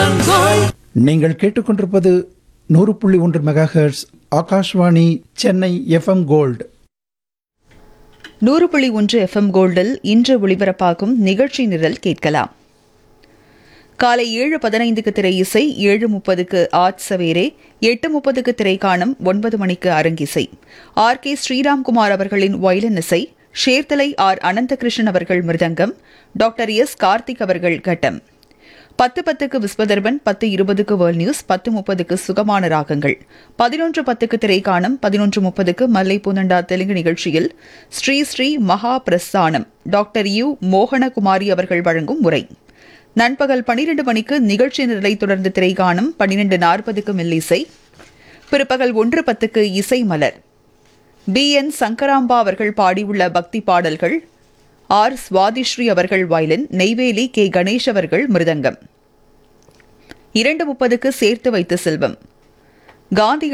FM Gold நீங்கள் கேட்டுக்கொண்டிருப்பது நூறு புள்ளி ஒன்று megahertz Akashvani Chennai FM gold நூறு புள்ளி ஒன்று எஃப்எம் கோல்டில் இன்று ஒளிபரப்பாகும் நிகழ்ச்சி நிரல் கேட்கலாம் காலை ஏழு பதினைந்துக்கு திரை இசை ஏழு முப்பதுக்கு ஆட் சவேரே எட்டு முப்பதுக்கு திரைக்காணம் ஒன்பது மணிக்கு அரங்கிசை ஆர் கே ஸ்ரீராம்குமார் அவர்களின் வயலின் இசை ஷேர்தலை ஆர் அனந்தகிருஷ்ணன் அவர்கள் மிருதங்கம் டாக்டர் எஸ் கார்த்திக் அவர்கள் கட்டம் பத்து பத்துக்கு விஸ்வதர்பன் பத்து இருபதுக்கு வேர்ல்ட் நியூஸ் பத்து முப்பதுக்கு சுகமான ராகங்கள் பதினொன்று பத்துக்கு திரைக்காணம் பதினொன்று முப்பதுக்கு மல்லை பூனண்டா தெலுங்கு நிகழ்ச்சியில் ஸ்ரீ ஸ்ரீ மகா பிரஸ்தானம் டாக்டர் யு மோகனகுமாரி அவர்கள் வழங்கும் உரை நண்பகல் பனிரெண்டு மணிக்கு நிகழ்ச்சி நிரலை தொடர்ந்து திரைக்காணம் பன்னிரண்டு நாற்பதுக்கு மெல்லிசை பிற்பகல் ஒன்று பத்துக்கு இசை மலர் பி என் சங்கராம்பா அவர்கள் பாடியுள்ள பக்தி பாடல்கள் ஆர் சுவாதிஸ்ரீ அவர்கள் வயலின் நெய்வேலி கே கணேஷ் அவர்கள் மிருதங்கம் இரண்டு முப்பதுக்கு சேர்த்து வைத்த செல்வம் காந்தி